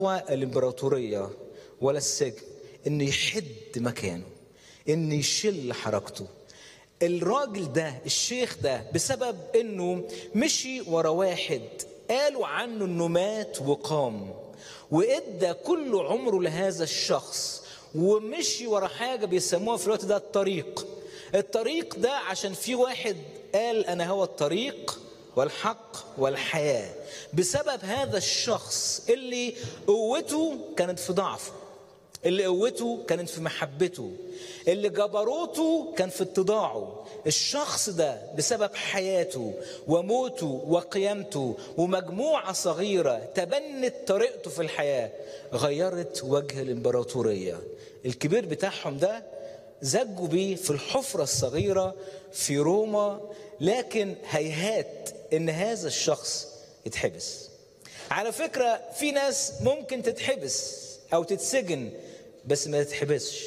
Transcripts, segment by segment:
الامبراطوريه ولا السجن انه يحد مكانه انه يشل حركته الراجل ده الشيخ ده بسبب انه مشي ورا واحد قالوا عنه انه مات وقام وادى كل عمره لهذا الشخص ومشي ورا حاجه بيسموها في الوقت ده الطريق الطريق ده عشان في واحد قال انا هو الطريق والحق والحياه بسبب هذا الشخص اللي قوته كانت في ضعفه اللي قوته كانت في محبته اللي جبروته كان في اتضاعه الشخص ده بسبب حياته وموته وقيامته ومجموعة صغيرة تبنت طريقته في الحياة غيرت وجه الإمبراطورية الكبير بتاعهم ده زجوا بيه في الحفرة الصغيرة في روما لكن هيهات إن هذا الشخص يتحبس على فكرة في ناس ممكن تتحبس أو تتسجن بس ما تتحبسش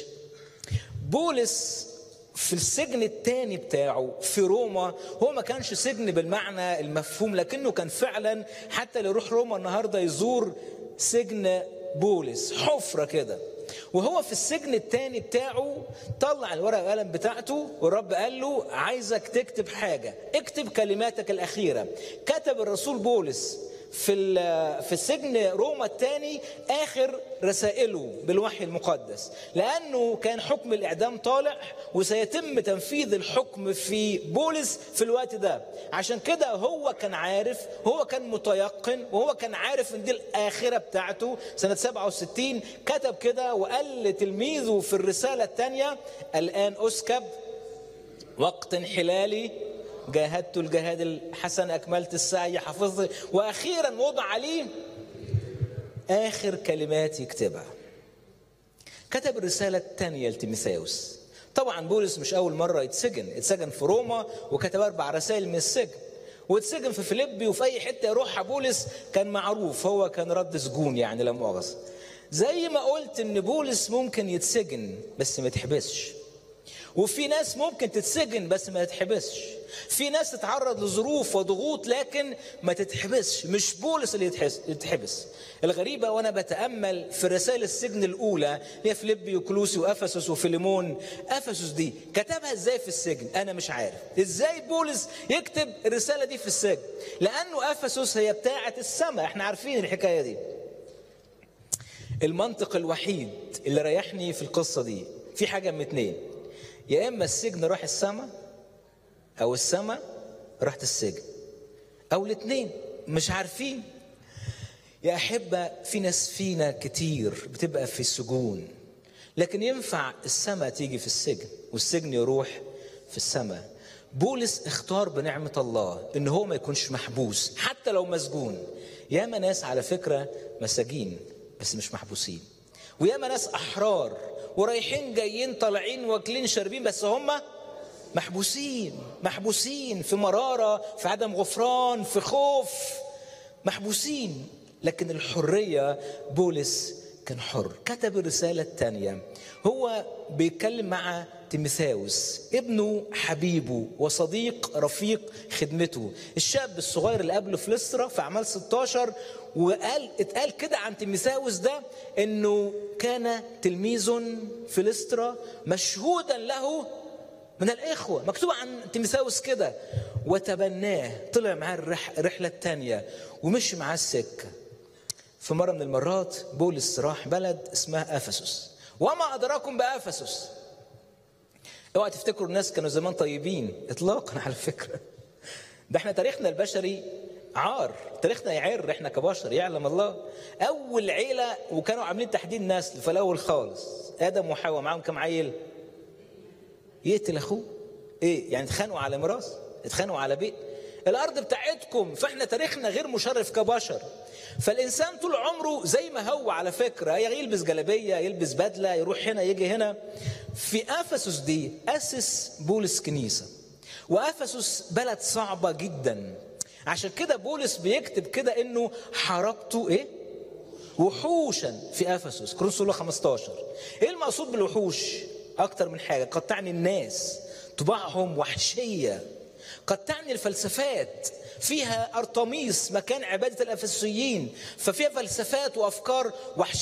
بولس في السجن الثاني بتاعه في روما هو ما كانش سجن بالمعنى المفهوم لكنه كان فعلا حتى اللي يروح روما النهارده يزور سجن بولس حفره كده وهو في السجن الثاني بتاعه طلع الورقه والقلم بتاعته والرب قال له عايزك تكتب حاجه اكتب كلماتك الاخيره كتب الرسول بولس في في السجن روما الثاني اخر رسائله بالوحي المقدس لانه كان حكم الاعدام طالع وسيتم تنفيذ الحكم في بولس في الوقت ده عشان كده هو كان عارف هو كان متيقن وهو كان عارف ان دي الاخره بتاعته سنه 67 كتب كده وقال لتلميذه في الرساله الثانيه الان اسكب وقت انحلالي جاهدت الجهاد الحسن أكملت السعي حفظت وأخيرا وضع عليه آخر كلمات يكتبها كتب الرسالة الثانية لتيميثاوس طبعا بولس مش أول مرة يتسجن اتسجن في روما وكتب أربع رسائل من السجن واتسجن في فيليبي وفي أي حتة يروحها بولس كان معروف هو كان رد سجون يعني لا مؤاخذة زي ما قلت إن بولس ممكن يتسجن بس ما يتحبسش وفي ناس ممكن تتسجن بس ما تتحبسش في ناس تتعرض لظروف وضغوط لكن ما تتحبسش مش بولس اللي يتحبس الغريبة وأنا بتأمل في رسائل السجن الأولى هي فيليبي وكلوسي وأفسس وفيليمون أفسس دي كتبها إزاي في السجن أنا مش عارف إزاي بولس يكتب الرسالة دي في السجن لأنه أفسس هي بتاعة السماء إحنا عارفين الحكاية دي المنطق الوحيد اللي ريحني في القصة دي في حاجة من اتنين يا اما السجن راح السماء او السماء راحت السجن او الاثنين مش عارفين يا احبه في ناس فينا كتير بتبقى في السجون لكن ينفع السماء تيجي في السجن والسجن يروح في السماء بولس اختار بنعمة الله ان هو ما يكونش محبوس حتى لو مسجون ياما ناس على فكرة مساجين بس مش محبوسين وياما ناس احرار ورايحين جايين طالعين واكلين شاربين بس هم محبوسين محبوسين في مرارة في عدم غفران في خوف محبوسين لكن الحرية بولس كان حر كتب الرسالة الثانية هو بيتكلم مع تيميثاوس ابنه حبيبه وصديق رفيق خدمته الشاب الصغير اللي قبله في لسرة في أعمال 16 وقال اتقال كده عن تيميثاوس ده انه كان تلميذ في لسترا مشهودا له من الاخوه مكتوب عن تيميثاوس كده وتبناه طلع معاه الرح الرحله الثانيه ومشي معاه السكه في مره من المرات بولس راح بلد اسمها افسس وما ادراكم بافسس اوعى تفتكروا الناس كانوا زمان طيبين اطلاقا على فكره ده احنا تاريخنا البشري عار تاريخنا يعر احنا كبشر يعلم الله اول عيله وكانوا عاملين تحديد نسل في الاول خالص ادم وحواء معاهم كم عيل يقتل اخوه ايه يعني اتخانقوا على ميراث اتخانقوا على بيت الارض بتاعتكم فاحنا تاريخنا غير مشرف كبشر فالانسان طول عمره زي ما هو على فكره يلبس جلابيه يلبس بدله يروح هنا يجي هنا في افسس دي اسس بولس كنيسه وافسس بلد صعبه جدا عشان كده بولس بيكتب كده انه حرقته ايه وحوشا في افسس كورنثوس 15 ايه المقصود بالوحوش اكتر من حاجه قد تعني الناس طباعهم وحشيه قد تعني الفلسفات فيها أرطميس مكان عبادة الأفسيين ففيها فلسفات وأفكار وحشية